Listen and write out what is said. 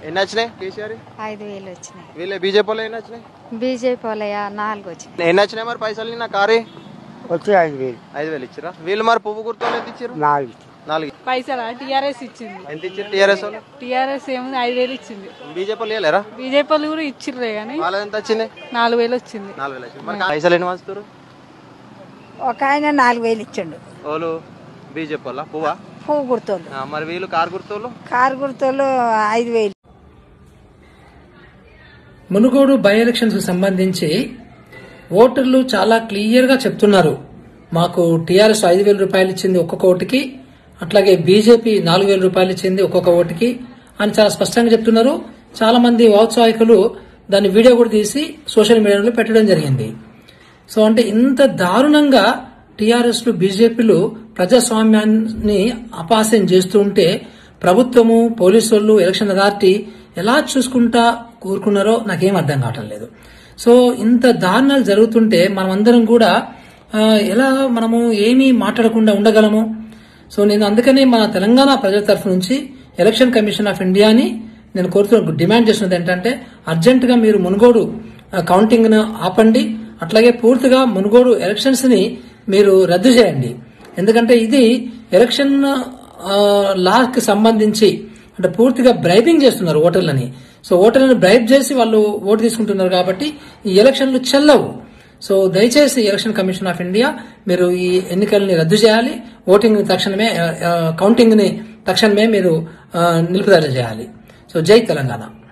ఎన్ని వచ్చినాయి కేసీఆర్ ఐదు వేలు వచ్చినాయి వీళ్ళే బీజేపీ వాళ్ళు ఎన్ని వచ్చినాయి బీజేపీ వాళ్ళ నాలుగు వచ్చినాయి ఎన్ని వచ్చినాయి మరి పైసలు నా కారే వచ్చి ఐదు వేలు ఐదు వేలు ఇచ్చిరా వీళ్ళు మరి పువ్వు గుర్తు ఎంత ఇచ్చారు నాలుగు నాలుగు పైసలా టీఆర్ఎస్ ఇచ్చింది ఎంత ఇచ్చారు టీఆర్ఎస్ వాళ్ళు టీఆర్ఎస్ ఏముంది ఐదు వేలు ఇచ్చింది బీజేపీ వాళ్ళు లేరా బీజేపీ వాళ్ళు కూడా ఇచ్చిర్రే కానీ వాళ్ళది ఎంత వచ్చింది నాలుగు వేలు వచ్చింది నాలుగు వేలు వచ్చింది మరి పైసలు ఎన్ని వంచుతారు ఒక ఆయన నాలుగు వేలు ఇచ్చిండు వాళ్ళు బీజేపీ వాళ్ళ పువ్వా పువ్వు గుర్తోళ్ళు ఆ, మరి వీళ్ళు కారు గుర్తోళ్ళు కారు గుర్తోళ్ళు ఐదు వేలు మునుగోడు బై ఎలక్షన్స్ కు సంబంధించి ఓటర్లు చాలా క్లియర్ గా చెప్తున్నారు మాకు టీఆర్ఎస్ ఐదు వేల రూపాయలు ఇచ్చింది ఒక్కొక్క ఓటుకి అట్లాగే బీజేపీ నాలుగు వేల రూపాయలు ఇచ్చింది ఒక్కొక్క ఓటుకి అని చాలా స్పష్టంగా చెప్తున్నారు చాలా మంది ఔత్సాహికులు దాని వీడియో కూడా తీసి సోషల్ మీడియాలో పెట్టడం జరిగింది సో అంటే ఇంత దారుణంగా టీఆర్ఎస్ లు బీజేపీలు ప్రజాస్వామ్యాన్ని అపాస్యం చేస్తూ ఉంటే ప్రభుత్వము పోలీసు వాళ్ళు ఎలక్షన్ అథారిటీ ఎలా చూసుకుంటా కూరుకున్నారో నాకేం అర్థం కావటం లేదు సో ఇంత దారుణాలు జరుగుతుంటే మనమందరం కూడా ఆ, ఎలా మనము ఏమీ మాట్లాడకుండా ఉండగలము సో నేను అందుకనే మన తెలంగాణ ప్రజల తరఫు నుంచి ఎలక్షన్ కమిషన్ ఆఫ్ ఇండియాని నేను కోరుతున్న డిమాండ్ చేస్తున్నది ఏంటంటే అర్జెంట్ గా మీరు మునుగోడు కౌంటింగ్ ను ఆపండి అట్లాగే పూర్తిగా మునుగోడు ఎలక్షన్స్ ని మీరు రద్దు చేయండి ఎందుకంటే ఇది ఎలక్షన్ లాకి సంబంధించి అంటే పూర్తిగా బ్రైబింగ్ చేస్తున్నారు ఓటర్లని సో ఓటర్లను బ్రైబ్ చేసి వాళ్ళు ఓటు తీసుకుంటున్నారు కాబట్టి ఈ ఎలక్షన్లు చెల్లవు సో దయచేసి ఎలక్షన్ కమిషన్ ఆఫ్ ఇండియా మీరు ఈ ఎన్నికల్ని రద్దు చేయాలి ఓటింగ్ తక్షణమే కౌంటింగ్ ని తక్షణమే మీరు ఆ, నిలుపుదల చేయాలి సో జై తెలంగాణ